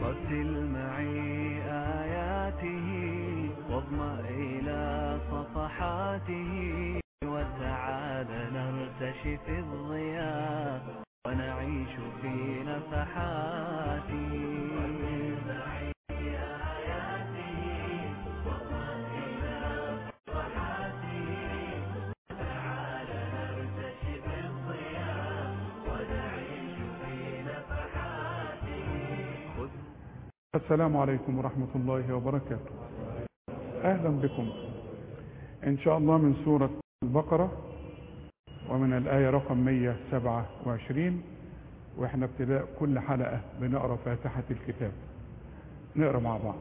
رتل معي آياته واضمأ إلى صفحاته وتعال نرتشي في الضياء ونعيش في نفحاته السلام عليكم ورحمة الله وبركاته أهلا بكم إن شاء الله من سورة البقرة ومن الآية رقم 127 وإحنا ابتداء كل حلقة بنقرأ فاتحة الكتاب نقرأ مع بعض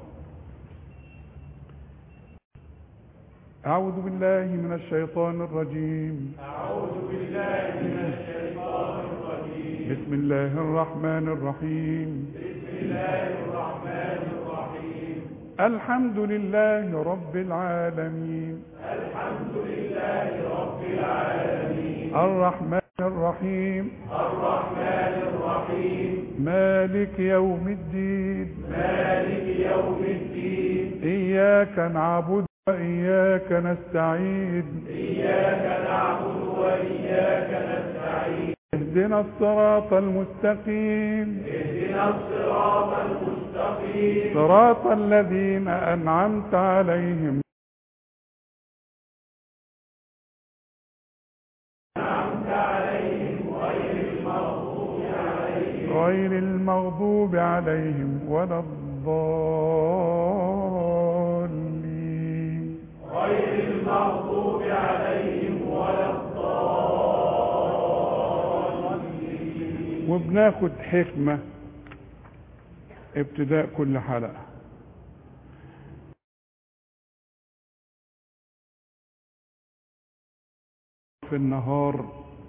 أعوذ بالله من الشيطان الرجيم أعوذ بالله من الشيطان الرجيم بسم الله الرحمن الرحيم بسم الله الرحمن الرحيم الحمد لله رب العالمين الحمد لله رب العالمين الرحمن الرحيم الرحمن الرحيم مالك يوم الدين مالك يوم الدين إياك نعبد وإياك نستعين إياك نعبد وإياك نستعين اهدنا الصراط المستقيم اهدنا الصراط المستقيم صراط الذين أنعمت عليهم أنعمت عليهم غير المغضوب عليهم غير المغضوب عليهم ولا الضالين غير المغضوب عليهم ولا الضالين وبناخد حكمة ابتداء كل حلقة في النهار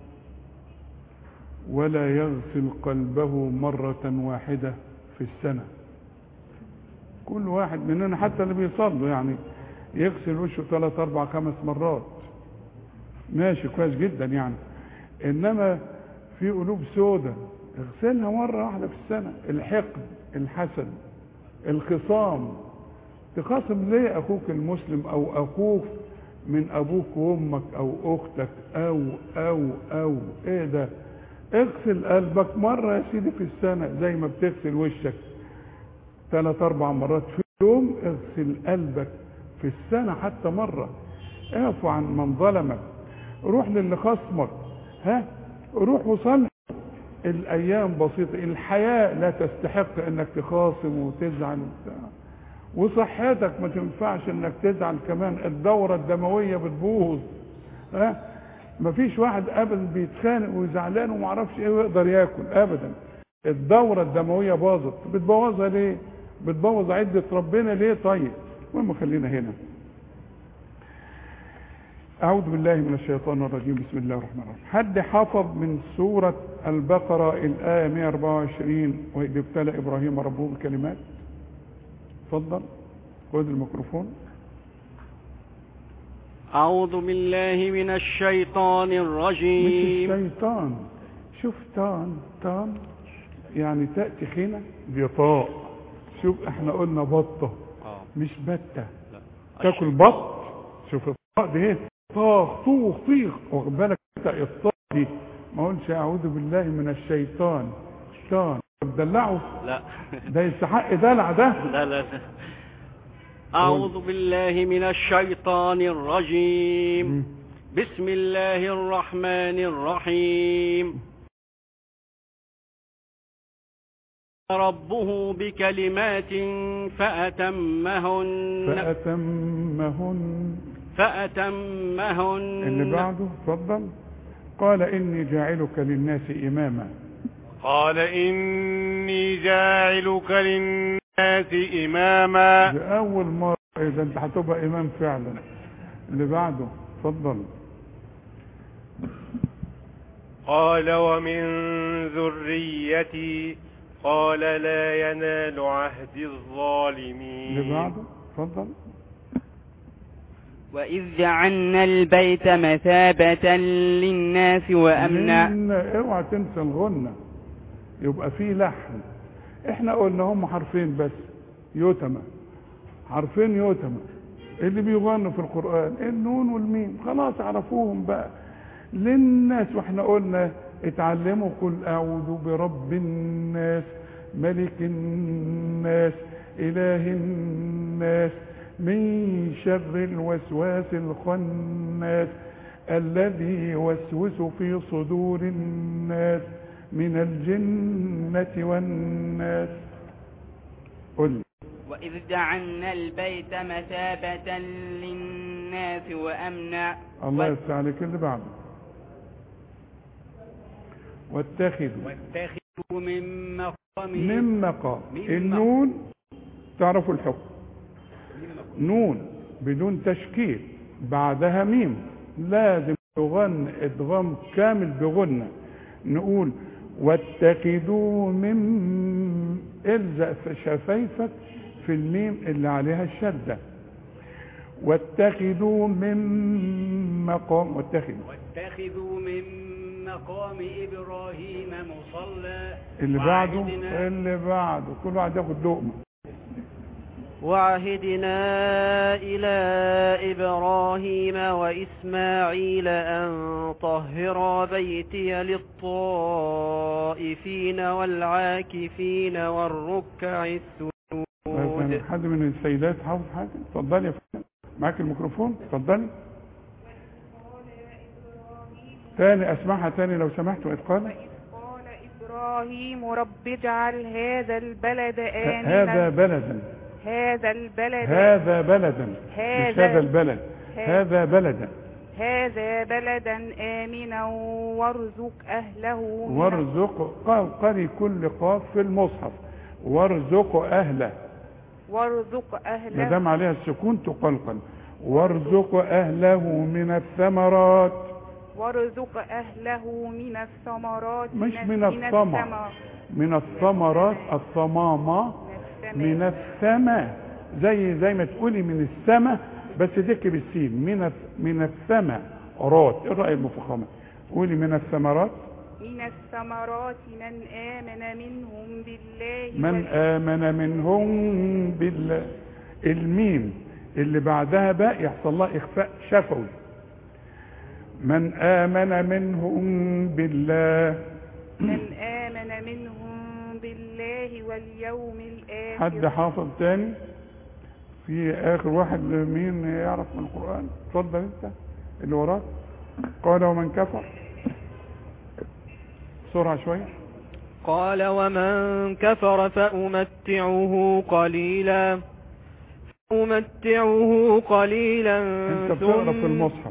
ولا يغسل قلبه مرة واحدة في السنة كل واحد مننا حتى اللي بيصلوا يعني يغسل وشه ثلاث اربع خمس مرات ماشي كويس جدا يعني انما في قلوب سودة اغسلها مرة واحدة في السنة الحقد الحسد الخصام تخاصم ليه اخوك المسلم او اخوك من ابوك وامك او اختك او او او ايه ده اغسل قلبك مرة يا سيدي في السنة زي ما بتغسل وشك ثلاث اربع مرات في اليوم اغسل قلبك في السنة حتى مرة اعفو عن من ظلمك روح للي خصمك ها روح وصلح الايام بسيطة الحياة لا تستحق انك تخاصم وتزعل وبتاع وصحتك ما تنفعش انك تزعل كمان الدورة الدموية بتبوظ ها مفيش واحد ابدا بيتخانق وزعلان ومعرفش ايه ويقدر ياكل ابدا الدورة الدموية باظت بتبوظها ليه بتبوظ عدة ربنا ليه طيب المهم خلينا هنا أعوذ بالله من الشيطان الرجيم بسم الله الرحمن الرحيم حد حفظ من سورة البقرة الآية 124 وإذ ابتلى إبراهيم ربه بكلمات اتفضل خذ الميكروفون أعوذ بالله من الشيطان مش الرجيم الشيطان شوف تان تان يعني تأتي خينة دي طاء شوف احنا قلنا بطة آه. مش بتة لا. تاكل بط شوف الطاء دي ايه طاخ طوخ طيخ واخد بالك انت الطاء دي ما اقولش اعوذ بالله من الشيطان شيطان تدلعه لا ده يستحق دلع ده لا لا لا. أعوذ بالله من الشيطان الرجيم مم. بسم الله الرحمن الرحيم ربه بكلمات فأتمهن فأتمهن فأتمهن اللي بعده اتفضل قال إني جاعلك للناس إماما قال إني جاعلك للناس إماما دي أول مرة إذا أنت هتبقى إمام فعلا اللي بعده اتفضل قال ومن ذريتي قال لا ينال عهد اللي الظالمين بعده اتفضل وإذ جعلنا البيت مثابة للناس وأمنا لأن اوعى تنسى الغنة يبقى فيه لحن احنا قلنا هم حرفين بس يتمى حرفين يتمى اللي بيغنوا في القرآن النون والميم خلاص عرفوهم بقى للناس واحنا قلنا اتعلموا قل اعوذ برب الناس ملك الناس اله الناس من شر الوسواس الخناس الذي يوسوس في صدور الناس من الجنة والناس قل وإذ جعلنا البيت مثابة للناس وأمنا الله و- يفتح عليك اللي بعده واتخذوا واتخذوا من مقام من مقام من النون تعرفوا الحكم نون بدون تشكيل بعدها ميم لازم تغن ادغام كامل بغنة نقول واتخذوا من الزق في شفايفك في الميم اللي عليها الشدة واتخذوا من مقام واتخذوا واتخذوا من مقام إبراهيم مصلى اللي بعده وعهدنا- اللي بعده كل واحد ياخد لقمه وعهدنا إلى إبراهيم وإسماعيل أن طهرا بيتي للطائفين والعاكفين والركع طيب، السجود يعني حد من السيدات حافظ حاجه اتفضلي يا فندم معاك الميكروفون اتفضلي تاني اسمعها تاني لو سمحت وإذ قال وإذ قال إبراهيم رب اجعل هذا البلد آمنا هذا بلدا هذا البلد هذا بلدا مش هذا- هذا البلد هذا- هذا بلدا هذا بلدا آمنا وارزق أهله من وارزق قال قري كل قاف في المصحف وارزق اهله وارزق ما أهله دام عليها السكون تقلقل وارزق اهله من الثمرات وارزق أهله من الثمرات مش من الطمع. الثمر من الثمرات الصمامه من السماء زي زي ما تقولي من السماء بس تكتب السين من الث- من السماء رات ايه راي المفخمه قولي من الثمرات من الثمرات من آمن منهم بالله من وال- امن منهم بالله الميم اللي بعدها بقى يحصل لها اخفاء شفوي من امن منهم بالله من آمن منهم بالله واليوم الآخر حد حافظ تاني في اخر واحد مين يعرف من القران اتفضل انت اللي وراك قال ومن كفر بسرعه شويه قال ومن كفر فأمتعه قليلا أمتعه قليلا انت بتقرا في ثم- المصحف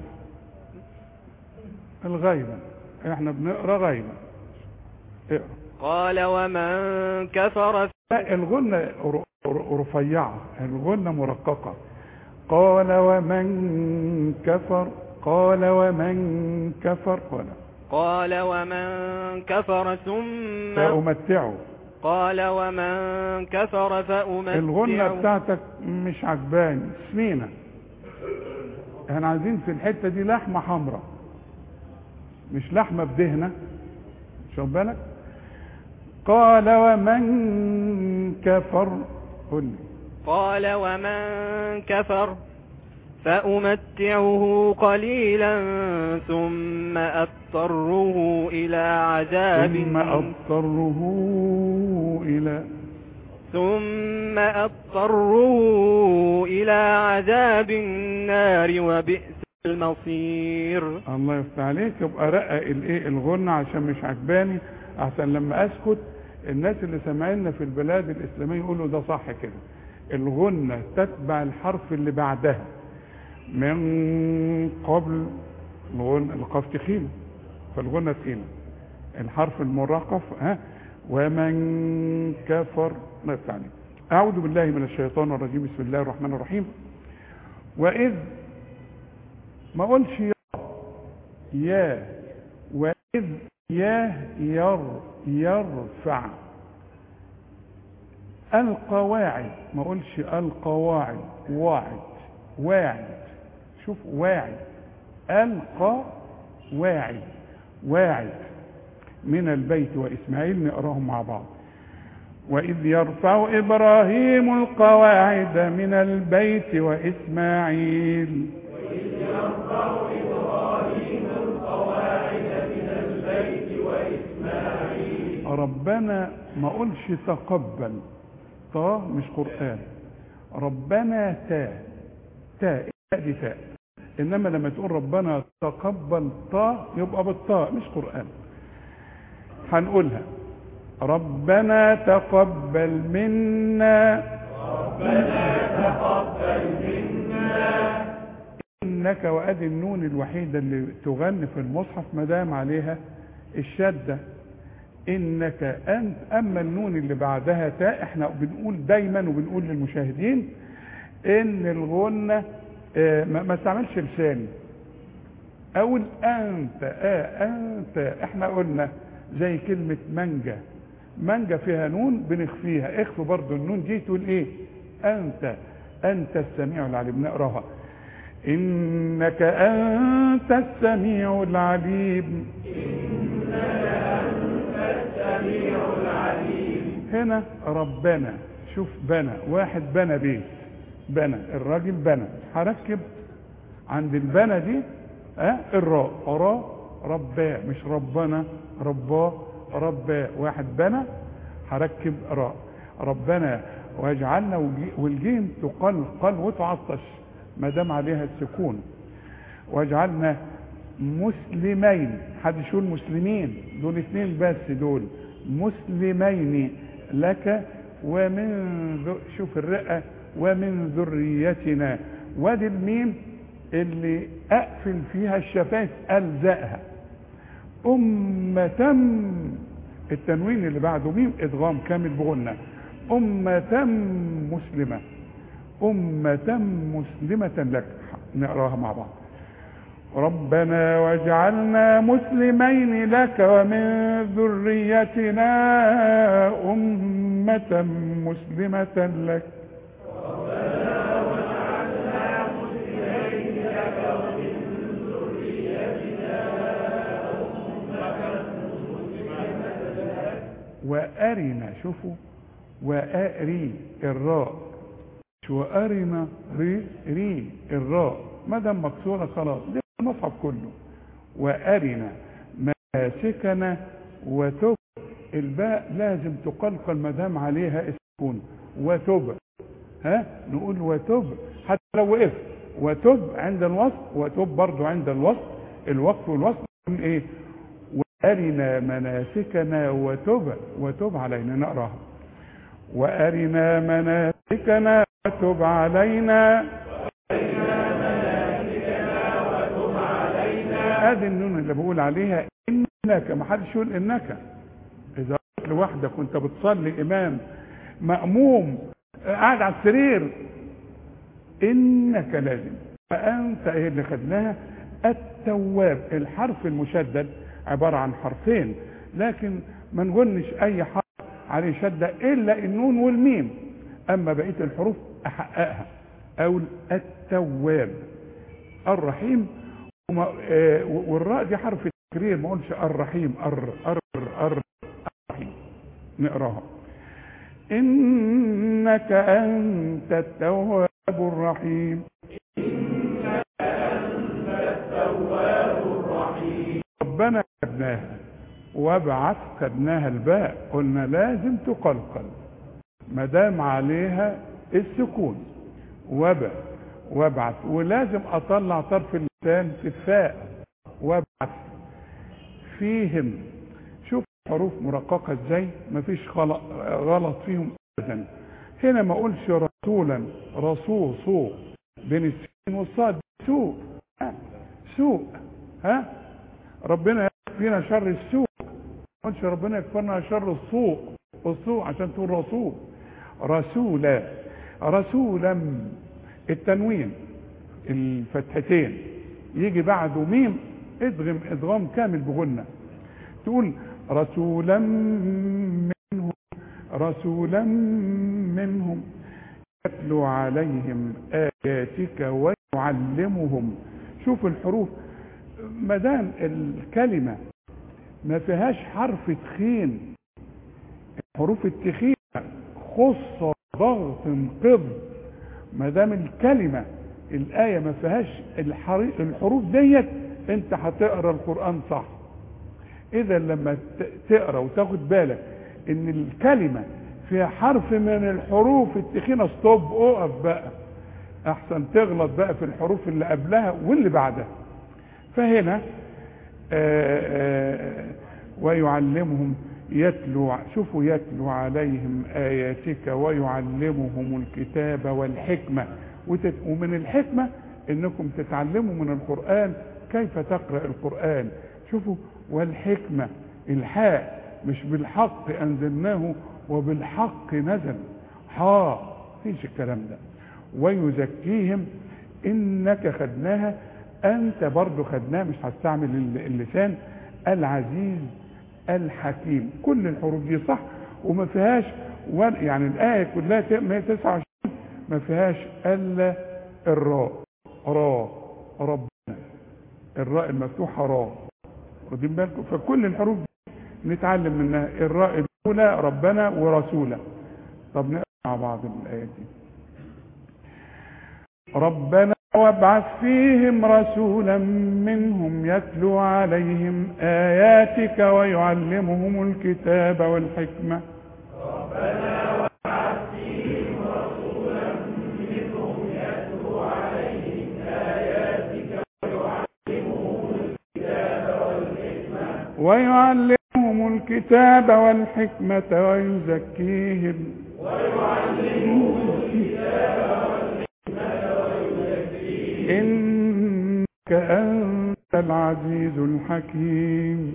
الغيبه احنا بنقرا غيبه اقرا قال ومن كفر لا الغنة ر- ر- رفيعة الغنة مرققة قال ومن كفر قال ومن كفر قال قال ومن كفر ثم فأمتعه قال ومن كفر فأمتعه الغنة بتاعتك مش عجباني سمينة احنا عايزين في الحتة دي لحمة حمراء مش لحمة بدهنة شوف بالك قال ومن كفر قل لي قال ومن كفر فأمتعه قليلا ثم أضطره إلى عذاب ثم أضطره إلى ثم أضطره إلى عذاب النار وبئس المصير الله يفتح عليك يبقى رقق الايه الغنة عشان مش عجباني عشان لما اسكت الناس اللي سامعيننا في البلاد الاسلاميه يقولوا ده صح كده الغنة تتبع الحرف اللي بعدها من قبل الغنة القاف تخينة فالغنة تخينة الحرف المرقف ها ومن كفر الله يفتح عليك أعوذ بالله من الشيطان الرجيم بسم الله الرحمن الرحيم وإذ ما اقولش يا يا وإذ يا ير يرفع القواعد ما اقولش القواعد واعد واعد شوف واعد القى واعد واعد من البيت واسماعيل نقراهم مع بعض وإذ يرفع إبراهيم القواعد من البيت وإسماعيل ربنا ما قولش تقبل طا مش قرآن ربنا تا تا التاء دي تاء انما لما تقول ربنا تقبل طا يبقى بالطاء مش قرآن هنقولها ربنا تقبل منا انك وادي النون الوحيده اللي تغني في المصحف ما دام عليها الشده انك انت اما النون اللي بعدها تاء احنا بنقول دايما وبنقول للمشاهدين ان الغنه آه، ما ما استعملش لساني اقول انت اه انت احنا قلنا زي كلمه منجا منجا فيها نون بنخفيها اخفوا برضو النون دي تقول ايه انت انت السميع العليم نقراها انك انت السميع العليم هنا ربنا شوف بنى واحد بنى بيت بنى الراجل بنى هركب عند البنى دي اه الراء راء رباه مش ربنا رباه رباه واحد بنى هركب راء ربنا واجعلنا وجي- والجيم تقل قل وتعطش ما دام عليها السكون واجعلنا مسلمين حد يقول مسلمين دول اتنين بس دول مسلمين لك ومن ذ- شوف الرئة ومن ذريتنا وادي الميم اللي اقفل فيها الشفايف الزقها أمة التنوين اللي بعده ميم ادغام كامل بغنى أمة مسلمة أمة مسلمة لك نقراها مع بعض ربنا واجعلنا مسلمين لك ومن ذريتنا أمة مسلمة لك وأرنا شوفوا وأري الراء مش وأرنا ري ري الراء ما دام مكسورة خلاص دي المصحف كله وأرنا مناسكنا وتب الباء لازم تقلقل ما دام عليها السكون وتب ها نقول وتب حتى لو وقفت وتب عند الوصف وتب برضو عند الوصف الوقف والوصف نقول ايه وارنا مناسكنا وتب وتب علينا نقراها وارنا مناسكنا وتب علينا ادي النون اللي بقول عليها انك ما حدش يقول انك اذا قلت لوحدك وانت بتصلي امام مأموم قاعد على السرير انك لازم فانت ايه اللي خدناها التواب الحرف المشدد عبارة عن حرفين لكن ما نقولش اي حرف عليه شدة الا النون والميم اما بقية الحروف احققها اقول التواب الرحيم وما آه والراء دي حرف التكرير ما اقولش الرحيم ار ار ار الرحيم نقراها انك انت التواب الرحيم ربنا خدناها وابعث خدناها الباء قلنا لازم تقلقل ما دام عليها السكون وبا وابعث ولازم اطلع طرف اللسان في الفاء وابعث فيهم شوف حروف مرققه ازاي مفيش غلط غلط فيهم ابدا هنا ما اقولش رسولا رسول سوء بين السين والصاد سوء ها؟ سوء ها ربنا يكفينا شر السوء ما قلش ربنا يكفرنا شر السوء السوء عشان تقول رسول رسولا رسولا التنوين الفتحتين يجي بعده ميم ادغم ادغام كامل بغنة تقول رسولا منهم رسولا منهم يتلو عليهم آياتك ويعلمهم شوف الحروف ما دام الكلمة ما فيهاش حرف تخين الحروف التخينة خص ضغط قض ما دام الكلمه الايه ما فيهاش الحري- الحروف ديت انت هتقرا القران صح اذا لما ت- تقرا وتاخد بالك ان الكلمه فيها حرف من الحروف التخينه ستوب اقف بقى احسن تغلط بقى في الحروف اللي قبلها واللي بعدها فهنا آآ آآ ويعلمهم يتلو شوفوا يتلو عليهم آياتك ويعلمهم الكتاب والحكمة وتت ومن الحكمة انكم تتعلموا من القرآن كيف تقرأ القرآن شوفوا والحكمة الحاء مش بالحق أنزلناه وبالحق نزل حا فيش الكلام ده ويزكيهم إنك خدناها أنت برضو خدناها مش هستعمل اللسان العزيز الحكيم كل الحروف دي صح وما فيهاش ولا يعني الآية كلها 129 ما فيهاش إلا الراء راء ربنا الراء المفتوحة راء واخدين بالكم فكل الحروف دي نتعلم منها الراء الأولى ربنا ورسوله طب نقرأ مع بعض الآيات دي ربنا وابعث فيهم رسولا منهم يتلو عليهم آياتك ويعلمهم الكتاب والحكمة ويعلمهم الكتاب والحكمة ويزكيهم إنك أنت العزيز الحكيم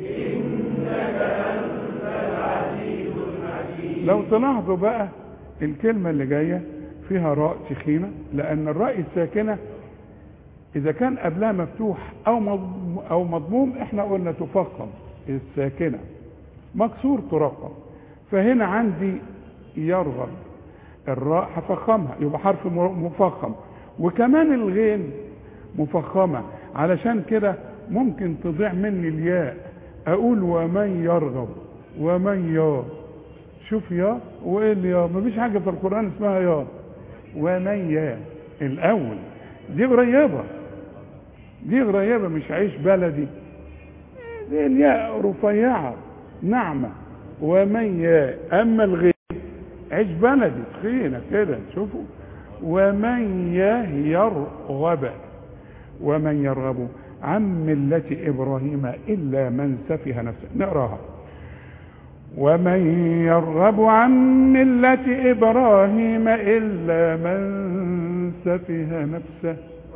لو تلاحظوا بقى الكلمة اللي جاية فيها راء تخينة لأن الراء الساكنة إذا كان قبلها مفتوح أو مضم أو مضموم إحنا قلنا تفخم الساكنة مكسور ترقم فهنا عندي يرغب الراء هفخمها يبقى حرف مفخم وكمان الغين مفخمة علشان كده ممكن تضيع مني الياء اقول ومن يرغب ومن يا شوف يا وايه اليا مفيش حاجة في القرآن اسمها يا ومن يا الاول دي قريبة دي قريبة مش عيش بلدي دي الياء رفيعة ناعمة ومن يا اما الغين عيش بلدي تخينة كده شوفوا ومن يرغب ومن يرغب عن ملة إبراهيم إلا من سفه نفسه نقراها ومن يرغب عن ملة إبراهيم إلا من سفه نفسه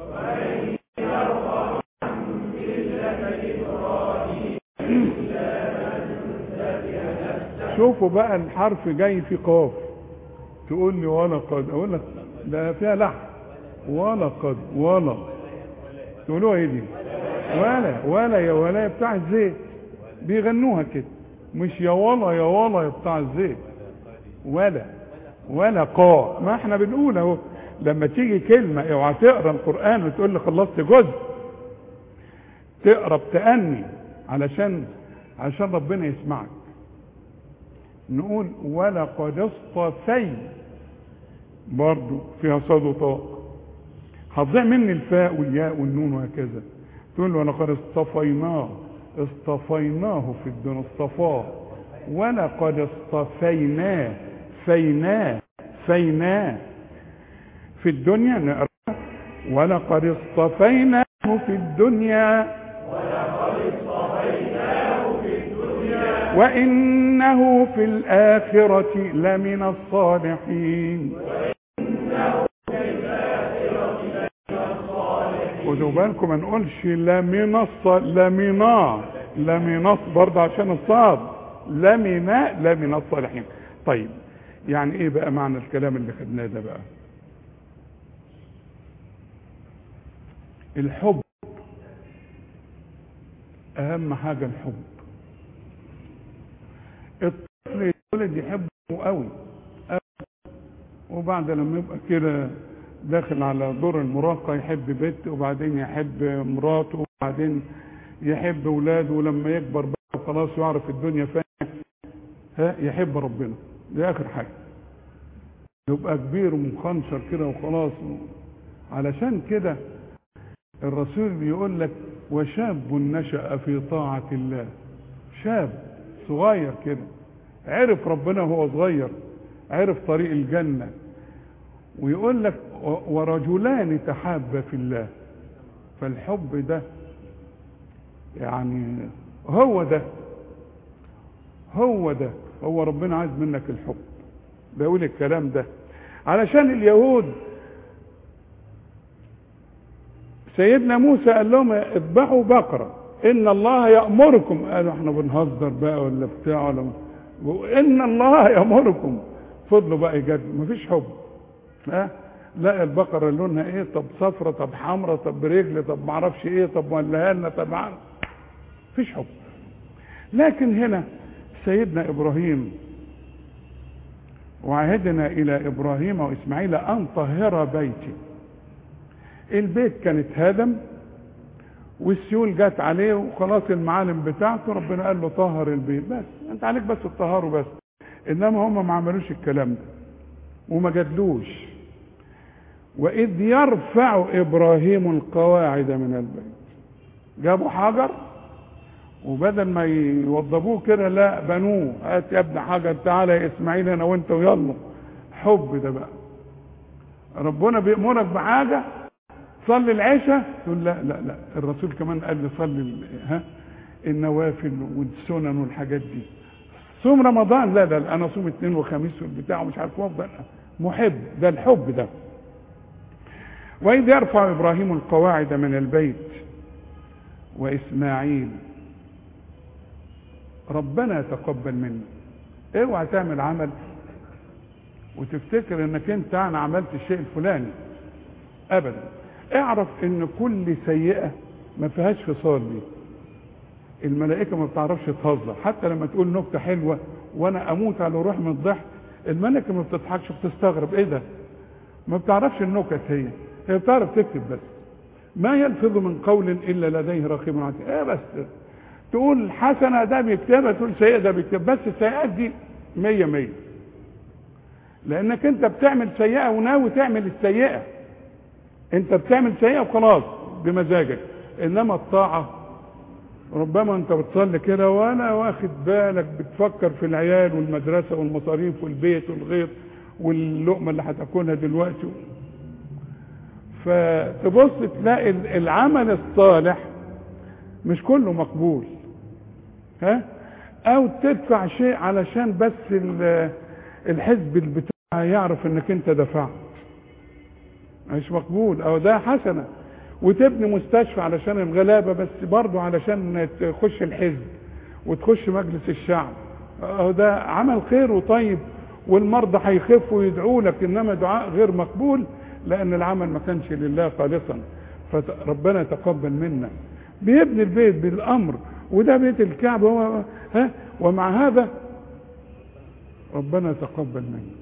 شوفوا بقى الحرف جاي في قاف تقول لي ولا قد اقول لك ده فيها لحن ولا قد ولا تقولوها ايه دي ولا ولا يا ولا يا بتاع الزيت بيغنوها كده مش يا ولا يا ولا يا بتاع الزيت ولا ولا قا ما احنا بنقول اهو لما تيجي كلمة اوعى تقرا القرآن وتقول لي خلصت جزء تقرا بتأني علشان عشان ربنا يسمعك نقول ولقد اصطفي برضو فيها صاد وطاء هتضيع مني الفاء والياء والنون وهكذا تقول ولقد اصطفيناه اصطفيناه في الدنيا اصطفاه ولقد اصطفيناه فيناه فيناه في الدنيا نقرا ولقد اصطفيناه في الدنيا وإنه في الآخرة لمن الصالحين خدوا بالكم ما نقولش لمن الص لمنا لمن برضه عشان الصاد لمنا لمن الصالحين طيب يعني ايه بقى معنى الكلام اللي خدناه ده بقى الحب اهم حاجة الحب الطفل يتولد يحبه قوي وبعد لما يبقى كده داخل على دور المراهقة يحب بنت وبعدين يحب مراته وبعدين يحب اولاده ولما يكبر بقى خلاص يعرف الدنيا فين ها يحب ربنا دي اخر حاجة يبقى كبير ومخنشر كده وخلاص علشان كده الرسول بيقول لك وشاب نشأ في طاعة الله شاب صغير كده عرف ربنا وهو صغير عرف طريق الجنة ويقول لك ورجلان تحابا في الله فالحب ده يعني هو ده هو ده هو ربنا عايز منك الحب بيقول الكلام ده علشان اليهود سيدنا موسى قال لهم اذبحوا بقرة ان الله يأمركم قالوا احنا بنهزر بقى ولا بتاع ولا ان الله يأمركم فضلوا بقى يجادلوا مفيش حب ها لا البقرة لونها ايه طب صفرة طب حمرة طب برجل طب معرفش ايه طب ولها لنا طب عارف. مفيش حب لكن هنا سيدنا ابراهيم وعهدنا الى ابراهيم واسماعيل ان طهر بيتي البيت كان اتهدم والسيول جت عليه وخلاص المعالم بتاعته ربنا قال له طهر البيت بس انت عليك بس الطهاره بس انما هم ما عملوش الكلام ده وما جدلوش واذ يرفع ابراهيم القواعد من البيت جابوا حجر وبدل ما يوضبوه كده لا بنوه هات يا ابن حجر تعالى يا اسماعيل انا وانت ويلا حب ده بقى ربنا بيأمرك بحاجه صلي العشاء تقول لا لا لا الرسول كمان قال لي صلي ها النوافل والسنن والحاجات دي صوم رمضان لا لا انا صوم اثنين وخميس والبتاع ومش عارف افضل محب ده الحب ده واذ يرفع ابراهيم القواعد من البيت واسماعيل ربنا يتقبل منا اوعى تعمل عمل وتفتكر انك انت انا عملت الشيء الفلاني ابدا اعرف ان كل سيئه ما فيهاش فصال دي الملائكه ما بتعرفش تهزر حتى لما تقول نكته حلوه وانا اموت على روح من الضحك الملائكه ما بتضحكش بتستغرب ايه ده ما بتعرفش النكت هي هي بتعرف تكتب بس ما يلفظ من قول الا لديه رقيب عتيد ايه بس تقول حسنه ده بيكتبها تقول سيئه ده بيكتب بس السيئات دي مية مية لانك انت بتعمل سيئه وناوي تعمل السيئه انت بتعمل سيئه وخلاص بمزاجك انما الطاعه ربما انت بتصلي كده ولا واخد بالك بتفكر في العيال والمدرسه والمصاريف والبيت والغيط واللقمه اللي هتاكلها دلوقتي فتبص تلاقي العمل الصالح مش كله مقبول ها او تدفع شيء علشان بس الحزب بتاع يعرف انك انت دفعت مش مقبول او ده حسنه وتبني مستشفى علشان الغلابه بس برضه علشان تخش الحزب وتخش مجلس الشعب اهو ده عمل خير وطيب والمرضى هيخفوا ويدعوا لك انما دعاء غير مقبول لان العمل ما كانش لله خالصا فربنا يتقبل منا بيبني البيت بالامر وده بيت الكعبه هو ها ومع هذا ربنا يتقبل منا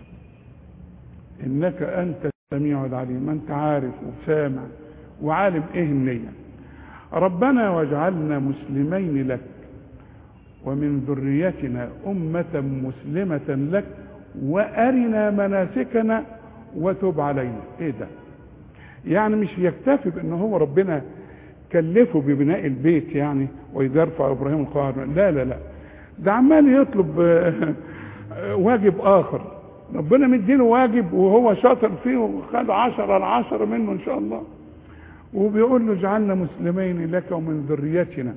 انك انت السميع العليم انت عارف وسامع وعالم ايه النية ربنا واجعلنا مسلمين لك ومن ذريتنا أمة مسلمة لك وأرنا مناسكنا وتب علينا ايه ده يعني مش يكتفي بان هو ربنا كلفه ببناء البيت يعني واذ يرفع ابراهيم القواعد لا لا لا ده عمال يطلب واجب اخر ربنا مديله واجب وهو شاطر فيه وخد عشرة على عشرة منه ان شاء الله وبيقول له اجعلنا مسلمين لك ومن ذريتنا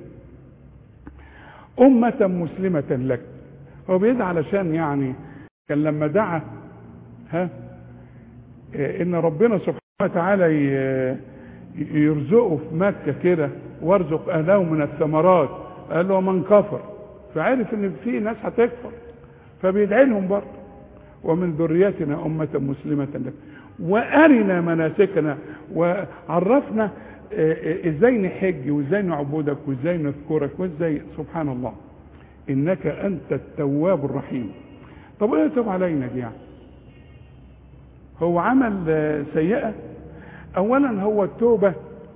أمة مسلمة لك هو بيدعى علشان يعني كان لما دعا ها ان ربنا سبحانه وتعالى يرزقه في مكة كده وارزق اهله من الثمرات قال له من كفر فعرف ان في ناس هتكفر فبيدعي لهم برضه ومن ذريتنا أمة مسلمة لك وأرنا مناسكنا وعرفنا ازاي نحج وازاي نعبدك وازاي نذكرك وازاي سبحان الله انك انت التواب الرحيم طب ايه تب علينا دي يعني هو عمل سيئة اولا هو التوبة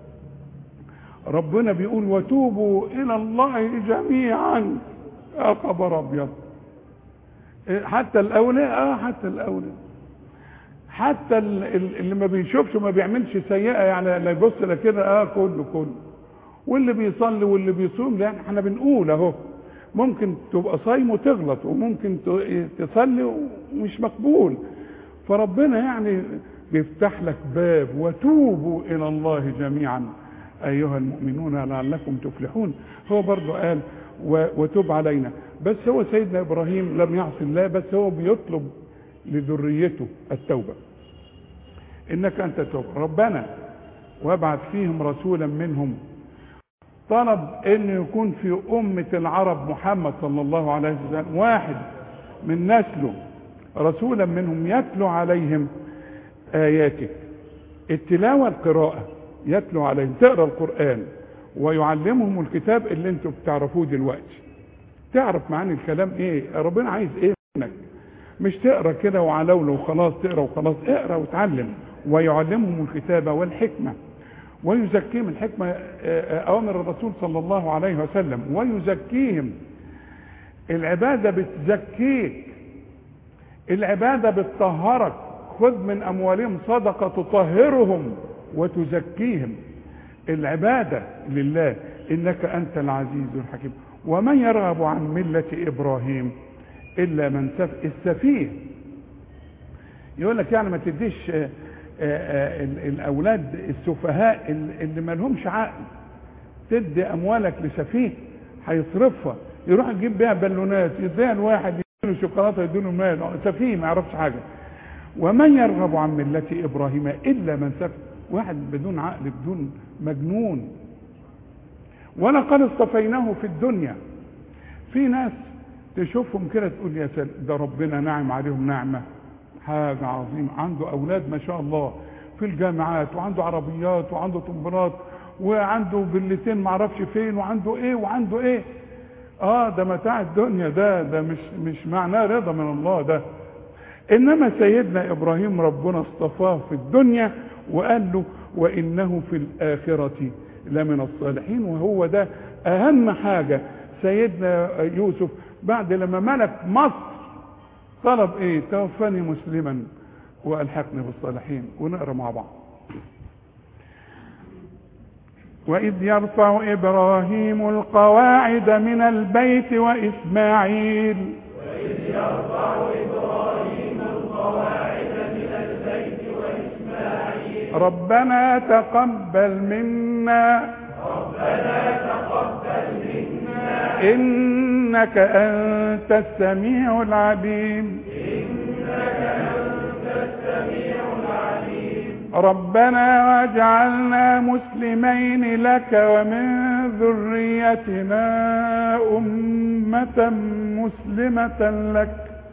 ربنا بيقول وتوبوا الى الله جميعا يا خبر ابيض حتى الاولياء اه حتى الاولياء حتى ال- ال- اللي ما بيشوفش وما بيعملش سيئه يعني لا يبص لا كده اه كله كله واللي بيصلي واللي بيصوم يعني احنا بنقول اهو ممكن تبقى صايم وتغلط وممكن ت- تصلي ومش مقبول فربنا يعني بيفتح لك باب وتوبوا الى الله جميعا ايها المؤمنون لعلكم تفلحون هو برضو قال و- وتوب علينا بس هو سيدنا ابراهيم لم يعصي الله بس هو بيطلب لذريته التوبه انك انت توب ربنا وابعث فيهم رسولا منهم طلب ان يكون في امه العرب محمد صلى الله عليه وسلم واحد من نسله رسولا منهم يتلو عليهم اياتك التلاوه القراءه يتلو عليهم تقرا القران ويعلمهم الكتاب اللي انتم بتعرفوه دلوقتي تعرف معاني الكلام ايه ربنا عايز ايه منك مش تقرا كده وعلولو وخلاص تقرا وخلاص اقرا وتعلم ويعلمهم الكتاب والحكمه ويزكيهم الحكمه آه، آه، اوامر الرسول صلى الله عليه وسلم ويزكيهم العباده بتزكيك العباده بتطهرك خذ من اموالهم صدقه تطهرهم وتزكيهم العباده لله انك انت العزيز الحكيم ومن يرغب عن مله ابراهيم الا من سف السفيه يقول لك يعني ما تديش آه، آه، آه، ال- الاولاد السفهاء ال- اللي ما لهمش عقل تدي اموالك لسفيه هيصرفها يروح يجيب بيها بالونات يديها لواحد يديله شوكولاته يديله مال سفيه ما يعرفش حاجه ومن يرغب عن مله ابراهيم الا من سفه واحد بدون عقل بدون مجنون ولقد اصطفيناه في الدنيا في ناس تشوفهم كده تقول يا سلام ده ربنا نعم عليهم نعمه حاجه عظيمه عنده اولاد ما شاء الله في الجامعات وعنده عربيات وعنده طنبرات وعنده فيلتين معرفش فين وعنده ايه وعنده ايه اه ده متاع الدنيا ده ده مش مش معناه رضا من الله ده انما سيدنا ابراهيم ربنا اصطفاه في الدنيا وقال له وانه في الاخره لمن الصالحين وهو ده اهم حاجه سيدنا يوسف بعد لما ملك مصر طلب ايه توفني مسلما والحقني بالصالحين ونقرا مع بعض واذ يرفع ابراهيم القواعد من البيت واسماعيل ربنا تقبل منا إنك أنت السميع العليم ربنا واجعلنا مسلمين لك ومن ذريتنا أمة مسلمة لك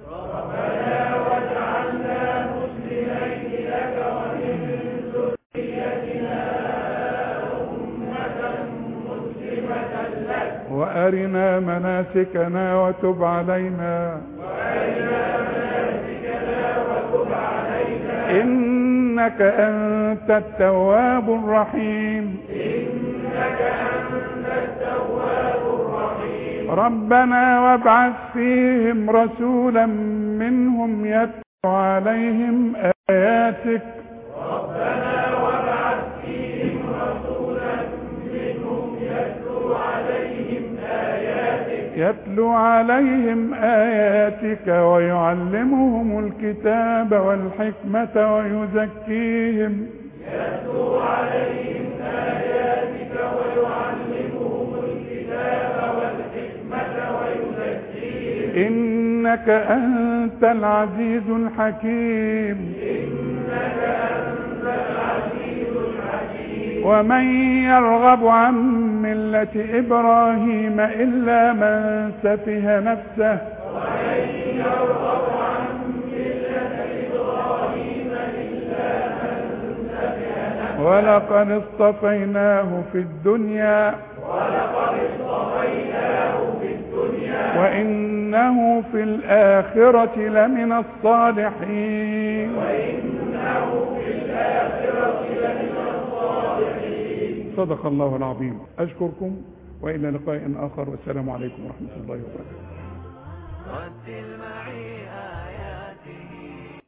وأرنا مناسكنا وتب علينا إنك أنت التواب الرحيم ربنا وابعث فيهم رسولا منهم يتلو عليهم آياتك يتلو عليهم آياتك ويعلمهم الكتاب والحكمة ويزكيهم إنك أنت العزيز الحكيم ومن يرغب عن ملة إبراهيم إلا من سفه نفسه ولقد اصطفيناه في الدنيا وإنه في الآخرة لمن الصالحين صدق الله العظيم أشكركم وإلى لقاء آخر والسلام عليكم ورحمة الله وبركاته رتل معي